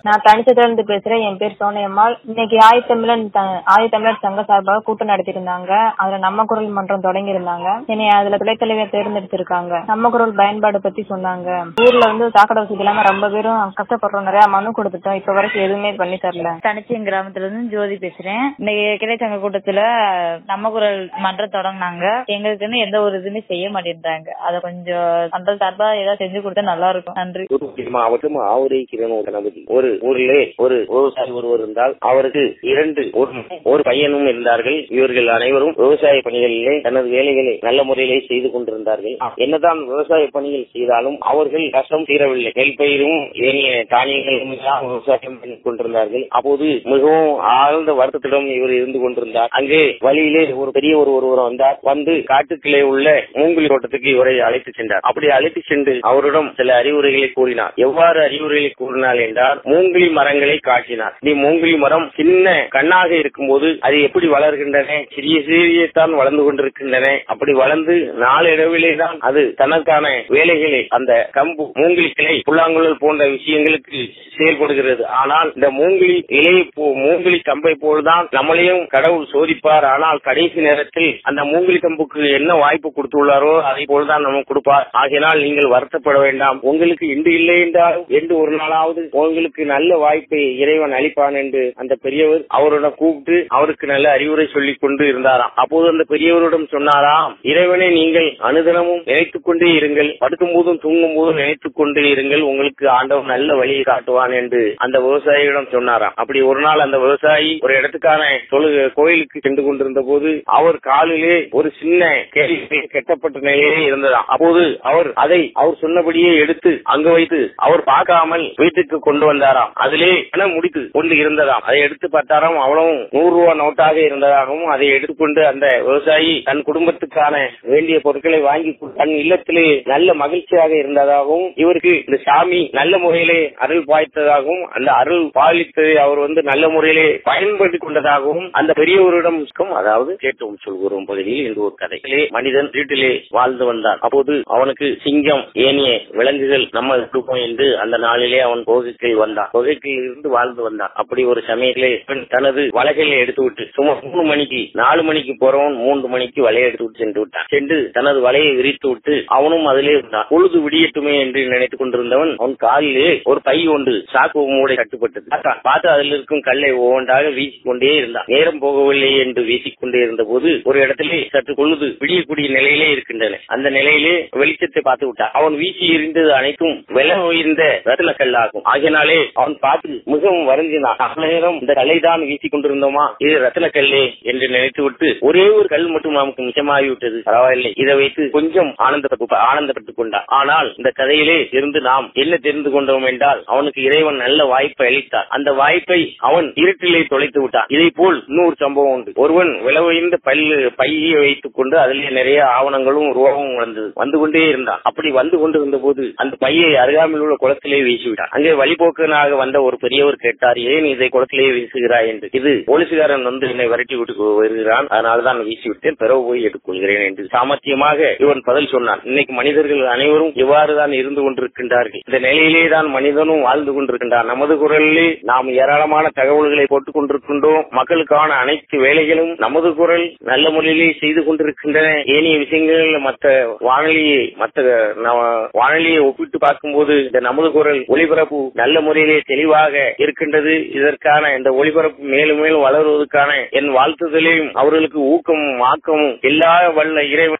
நான் தனிச்சத்துல இருந்து பேசுறேன் என் பேர் சோனியம்மாள் இன்னைக்கு ஆயத்தமிழன் ஆயத்தமிழர் சங்க சார்பாக கூட்டம் நடத்தியிருந்தாங்க அதுல நம்ம குரல் மன்றம் தொடங்கி இருந்தாங்க என்னை அதுல துணைத்தலைவர் தேர்ந்தெடுத்திருக்காங்க நம்ம குரல் பயன்பாடு பத்தி சொன்னாங்க ஊர்ல வந்து சாக்கடை வசதி இல்லாம ரொம்ப பேரும் கஷ்டப்படுறோம் நிறைய மனு கொடுத்துட்டோம் இப்ப வரைக்கும் எதுவுமே பண்ணி தரல தனிச்சியம் கிராமத்துல இருந்து ஜோதி பேசுறேன் இன்னைக்கு கிளைச்சங்க கூட்டத்துல நம்ம குரல் மன்றம் தொடங்கினாங்க எங்களுக்குன்னு எந்த ஒரு இதுவுமே செய்ய மாட்டேன்றாங்க அத கொஞ்சம் மன்றம் சார்பா ஏதாவது செஞ்சு கொடுத்தா நல்லா இருக்கும் நன்றி தூத்துக்குடி மாவட்டம் ஆவுரை கிரணோ கணபதி ஒரு ஊரிலே ஒரு விவசாயி ஒருவர் இருந்தால் அவருக்கு இரண்டு ஒரு- ஒரு பையனும் இருந்தார்கள் இவர்கள் அனைவரும் விவசாய பணிகளிலே தனது வேலைகளை நல்ல முறையிலே செய்து கொண்டிருந்தார்கள் என்னதான் விவசாய பணிகள் செய்தாலும் அவர்கள் கஷ்டம் தீரவில்லை நெல் பயிரும் ஏனைய தானியங்களும் எல்லாம் விவசாயம் பண்ணி கொண்டிருந்தார்கள் அப்போது மிகவும் ஆழ்ந்த வருத்தத்திடம் இவர் இருந்து கொண்டிருந்தார் அங்கே வழியிலே ஒரு பெரிய ஒரு ஒருவர் வந்தார் வந்து காட்டுக்கிளை உள்ள மூங்கில் தோட்டத்துக்கு இவரை அழைத்து சென்றார் அப்படி அழைத்து சென்று அவரிடம் சில அறிவுரைகளை கூறினார் எவ்வாறு அறிவுரைகளை கூறினார் என்றால் மூங்கிலி மரங்களை காட்டினார் நீ மூங்கிலி மரம் சின்ன கண்ணாக இருக்கும்போது அது எப்படி வளர்கின்றன சிறிய சிறியத்தான் வளர்ந்து கொண்டிருக்கின்றன அப்படி வளர்ந்து நாளடைவிலே தான் அது தனக்கான வேலைகளை அந்த கம்பு மூங்கிலி கிளை புல்லாங்குழல் போன்ற விஷயங்களுக்கு செயல்படுகிறது ஆனால் இந்த மூங்கிலி இலையை போ- மூங்கிலி கம்பை போல்தான் நம்மளையும் கடவுள் சோதிப்பார் ஆனால் கடைசி நேரத்தில் அந்த மூங்கிலி கம்புக்கு என்ன வாய்ப்பு கொடுத்துள்ளாரோ அதை போல்தான் நமக்கு கொடுப்பார் ஆகையினால் நீங்கள் வருத்தப்பட வேண்டாம் உங்களுக்கு இன்று இல்லை என்றாலும் என்று ஒரு நாளாவது உங்களுக்கு நல்ல வாய்ப்பை இறைவன் அளிப்பான் என்று அந்த பெரியவர் அவரிடம் கூப்பிட்டு அவருக்கு நல்ல அறிவுரை சொல்லிக் கொண்டு இருந்தாராம் அப்போது அந்த பெரியவரிடம் சொன்னாராம் இறைவனை நீங்கள் அனுதினமும் நினைத்துக் கொண்டே இருங்கள் படுக்கும் போதும் தூங்கும் போதும் நினைத்துக் கொண்டே இருங்கள் உங்களுக்கு ஆண்டவன் நல்ல வழியை காட்டுவான் என்று அந்த விவசாயியிடம் சொன்னாராம் அப்படி ஒரு நாள் அந்த விவசாயி ஒரு இடத்துக்கான தொழு கோயிலுக்கு சென்று கொண்டிருந்த போது அவர் காலிலே ஒரு சின்ன கேள்வி கெட்டப்பட்ட நிலையிலே இருந்ததாம் அப்போது அவர் அதை அவர் சொன்னபடியே எடுத்து அங்கு வைத்து அவர் பார்க்காமல் வீட்டுக்கு கொண்டு வந்தாராம் அதிலே பணம் முடித்து கொண்டு இருந்ததாம் அதை எடுத்து பார்த்தாராம் அவ்வளவும் நூறு ரூபாய் நோட்டாக இருந்ததாகவும் அதை எடுத்துக்கொண்டு அந்த விவசாயி தன் குடும்பத்துக்கான வேண்டிய பொருட்களை வாங்கி கொண்டு தன் இல்லத்திலே நல்ல மகிழ்ச்சியாக இருந்ததாகவும் இவருக்கு இந்த சாமி நல்ல முறையிலே அருள் பாய்த்ததாகவும் அந்த அருள் பாலித்ததை அவர் வந்து நல்ல முறையிலே பயன்படுத்தி கொண்டதாகவும் அந்த பெரியவரிடம் இருக்கும், அதாவது கேட்டோம் சொல்கிறோம் பகுதியில் இந்த ஒரு கதை இதிலே மனிதன் வீட்டிலே வாழ்ந்து வந்தான் அப்போது அவனுக்கு சிங்கம் ஏனிய விலங்குகள் நம்ம கொடுப்போம் என்று அந்த நாளிலே அவன் கோகைக்கு வந்தான் கோகைக்கு இருந்து வாழ்ந்து வந்தான் அப்படி ஒரு சமயத்திலே இவன் தனது வலைகளை எடுத்து விட்டு சும்மா மூணு மணிக்கு நாலு மணிக்கு போறவன் மூன்று மணிக்கு வலையை எடுத்து விட்டு சென்று விட்டான் சென்று தனது வலையை விரித்து விட்டு அவனும் அதிலே இருந்தான் பொழுது விடியட்டுமே என்று நினைத்துக் கொண்டிருந்தவன் அவன் காலிலே ஒரு பை ஒன்று சாக்கு மூடை கட்டுப்பட்டது பார்த்தான். பார்த்து அதில் இருக்கும் கல்லை ஒவ்வொன்றாக வீசிக்கொண்டே இருந்தான் நேரம் போகவில்லை என்று வீசிக்கொண்டே இருந்த போது ஒரு இடத்திலே சற்று பொழுது விடியக்கூடிய நிலையிலே இருக்கின்றன அந்த நிலையிலே வெளிச்சத்தை பார்த்து விட்டான் அவன் வீசி எறிந்தது அனைத்தும் விலை உயர்ந்த ரத்தின கல்லாகும் ஆகியனாலே அவன் பார்த்து மிகவும் வருந்தினான் அவ்வளவு நேரம் இந்த கல்லை தான் வீசிக் கொண்டிருந்தோமா இது ரத்தின கல்லே என்று நினைத்து விட்டு ஒரே ஒரு கல் மட்டும் நமக்கு மிச்சமாகி விட்டது பரவாயில்லை இதை வைத்து கொஞ்சம் ஆனந்தப்பட்டு ஆனந்தப்பட்டுக் கொண்டான் ஆனால் இந்த கதையிலே இருந்து நாம் என்ன தெரிந்து கொண்டோம் என்றால் அவனுக்கு இறைவன் நல்ல வாய்ப்பை அளித்தார் அந்த வாய்ப்பை அவன் இருட்டிலே தொலைத்து விட்டான் இதை போல் இன்னொரு சம்பவம் உண்டு ஒருவன் விளவைந்த பல்லு பையை வைத்துக் கொண்டு அதிலே நிறைய ஆவணங்களும் ரூபாவும் வந்தது வந்து கொண்டே இருந்தான் அப்படி வந்து கொண்டிருந்த போது அந்த பையை அருகாமையில் உள்ள குளத்திலே வீசிவிட்டான் அங்கே வழிபோக்கனாக வந்த ஒரு பெரியவர் கேட்டார் ஏன் இதை குளத்திலே வீசுகிறாய் என்று இது போலீசுகாரன் வந்து என்னை விரட்டி விட்டு வருகிறான் அதனால்தான் வீசிவிட்டேன் பிறகு போய் எடுத்துக்கொள்கிறேன் என்று சாமர்த்தியமாக இவன் பதில் சொன்னான் இன்னைக்கு மனிதர்கள் அனைவரும் இவ்வாறுதான் இருந்து கொண்டிருக்கின்றார்கள் இந்த நிலையிலே தான் மனிதனும் வாழ்ந்து கொண்டிருக்கின்றான் நமது குரலிலே நாம் ஏராளமான தகவல்களை போட்டுக் கொண்டிருக்கின்றோம் மக்களுக்கான அனைத்து வேலைகளும் நமது குரல் நல்ல முறையிலே செய்து கொண்டிருக்கின்றன ஏனைய விஷயங்கள் மற்ற வானொலியை மற்ற ந- வானொலியை ஒப்பிட்டு பார்க்கும்போது இந்த நமது குரல் ஒளிபரப்பு நல்ல முறையிலே தெளிவாக இருக்கின்றது இதற்கான இந்த ஒளிபரப்பு மேலும் மேலும் வளருவதற்கான என் வாழ்த்துதலையும் அவர்களுக்கு ஊக்கமும் ஆக்கமும் எல்லா வல்ல இறைவன்